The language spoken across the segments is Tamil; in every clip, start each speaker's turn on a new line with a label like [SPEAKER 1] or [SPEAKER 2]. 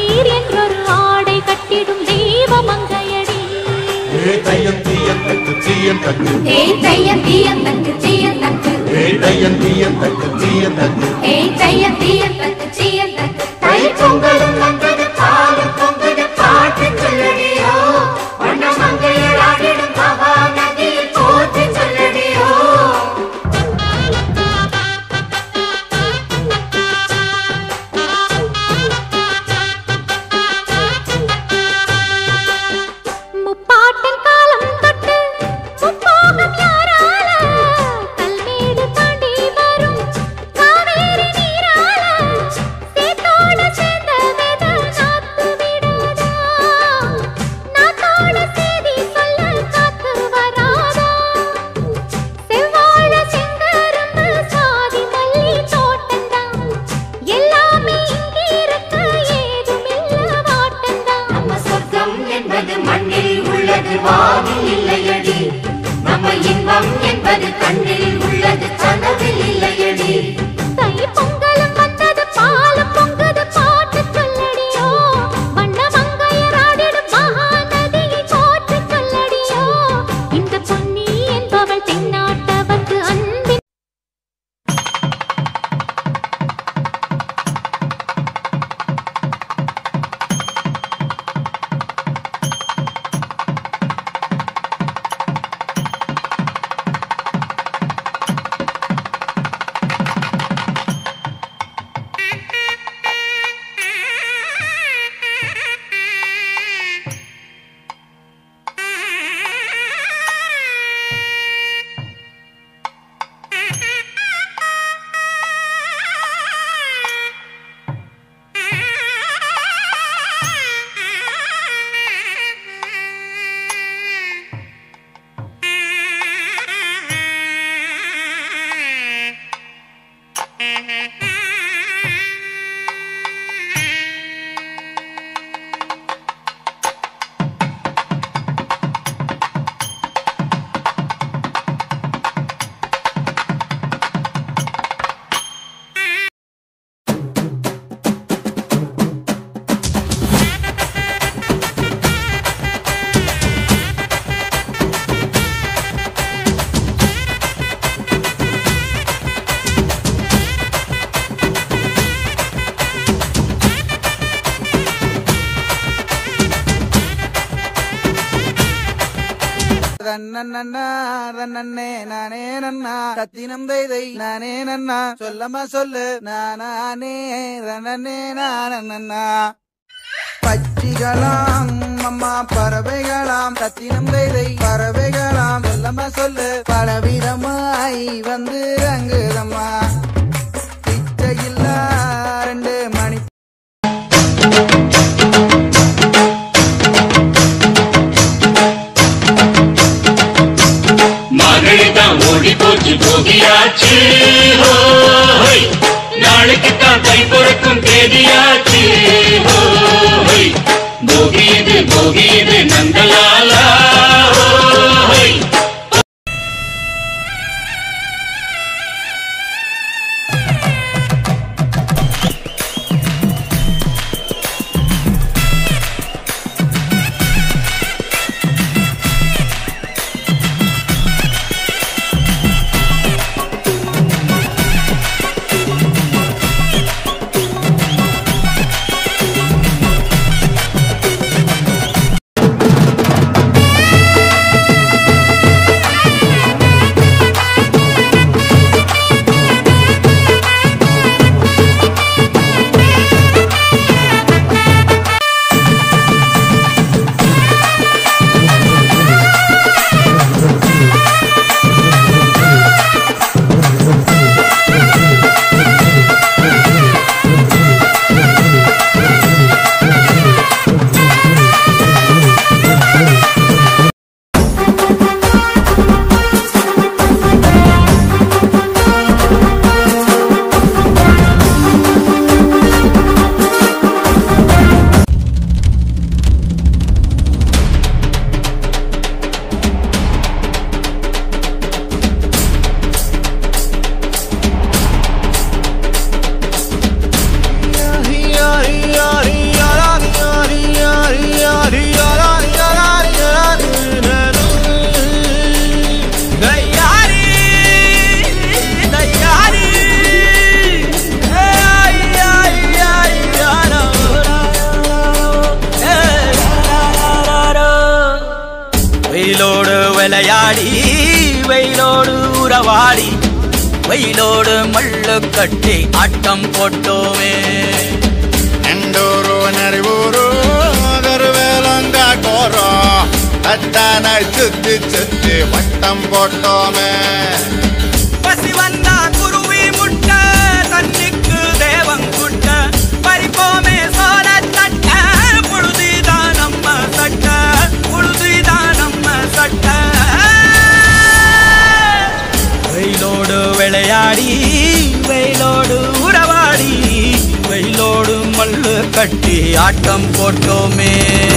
[SPEAKER 1] பன்னீர் என்றொரு ஆடை கட்டிடும் தெய்வ மங்கையடி
[SPEAKER 2] ஏ தையம் தீயம் தக்கு தீயம் தக்கு
[SPEAKER 1] ஏய் தையம் தீயம் தக்கு தீயம் தக்கு
[SPEAKER 2] ஏ தையம் தீயம் தக்கு தீயம் தக்கு
[SPEAKER 1] ஏய் தையம் தீயம் தக்கு தீயம் தக்கு
[SPEAKER 3] தை பொங்கலும் வந்தது பாலும் பொங்குது பாட்டு சொல்லடியோ வண்ண மங்கையர் ஆடிடும் மகா நதியில் போற்றி சொல்லடியோ
[SPEAKER 1] முப்பாட்டின் காலம் தொட்டு முப்போகம் யாரால கல்மேடு தாண்டி வரும் காவேரி நீரால சேத்தோட சேர்ந்த வெத நாத்து விடாதா நாத்தோட செய்தி சொல்ல காத்து வராதா செவ்வாழ செங்கரும்பு சாதி மல்லி தோட்டந்தான் எல்லாமே இங்கிருக்க ஏதுமில்ல வாட்டந்தான்
[SPEAKER 3] நம்ம சொர்க்கம் என்பது மண்ணில் உள்ளது வானில் இல்லையடி நம்ம இன்பம் என்பது கண்ணில் உள்ளது கனவில் இல்லையடி
[SPEAKER 1] தை பொங்கலும் வந்தது பாலும் பொங்குது பாட்டு சொல்லடியோ வண்ண மங்கையர் ஆடிடும் மகாநதியை போற்று சொல்லடியோ இந்த பொன்னி என்பவள் தென்னாட்டவர்க்கு அன்பின்
[SPEAKER 4] ரன்னண்ணா ரன்னண்ணே நானே நன்னா சத்தினம் தைதை நானே நன்னா சொல்லமா சொல்லு நானே ரன்னண்ணே நானண்ணா பட்சிகளாம் அம்மா பறவைகளாம் சத்தினம் தைதை பறவைகளாம் சொல்லமா சொல்லு பலவிதமாய் வந்து ரங்குதம்மா பிச்சையில்லா ரெண்டு மணி
[SPEAKER 5] மகளிதான் ஓடி போச்சு போகியாச்சு ஹோய். நாளைக்கு தான் கை பொறுக்கும் தேதியாச்சு ஹோய். போகியது போகியது நந்தலாலா ஹோய்.
[SPEAKER 4] விளையாடி வெயிலோடு உறவாடி வெயிலோடு மல்லு கட்டி ஆட்டம் போட்டோமே
[SPEAKER 2] ಎಂಡೂರು ನರಿವೂರು கருவேலங்க கோரோ அத்தானை சுத்தி சுத்தி வட்டம் போட்டோமே
[SPEAKER 4] பசி வந்தா குருவி முட்ட தண்ணிக்கு தேவம் குட்ட பறிப்போமே சோர தட்ட புழுதிதான் நம்ம சட்ட புழுதிதான் நம்ம சட்ட வெயிலோடு விளையாடி வெயிலோடு உறவாடி வெயிலோடு மல்லு கட்டி ஆட்டம் போட்டோமே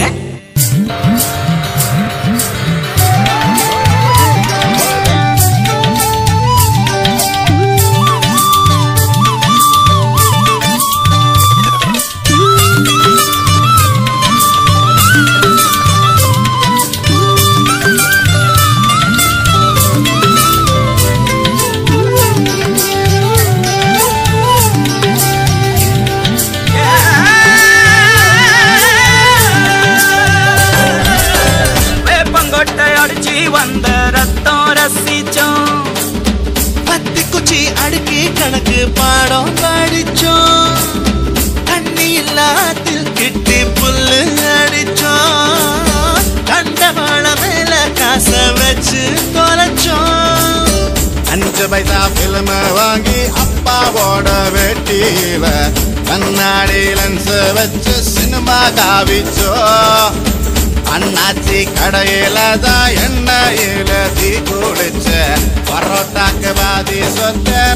[SPEAKER 4] வேப்பங்கொட்டை அடிச்சு வந்த ரத்தம் ரசிச்சோம்
[SPEAKER 6] பத்தி குச்சி அடுக்கி கணக்கு பாடம் படிச்சோம் தண்ணி இல்லாத்தில் கிட்டி புல்லு அடிச்சோம் கண்டவாள மேல காச வச்சு தொலைச்சோம்
[SPEAKER 2] அஞ்சு பைசா பிலிம் வாங்கி அப்பாவோட வெட்டியில கண்ணாடி லென்ஸ் வச்சு சினிமா காவிச்சோ அண்ணாச்சி கடையில தான் எண்ணெயில தீ குளிச்ச பரோட்டாக்கு பாதி சொத்த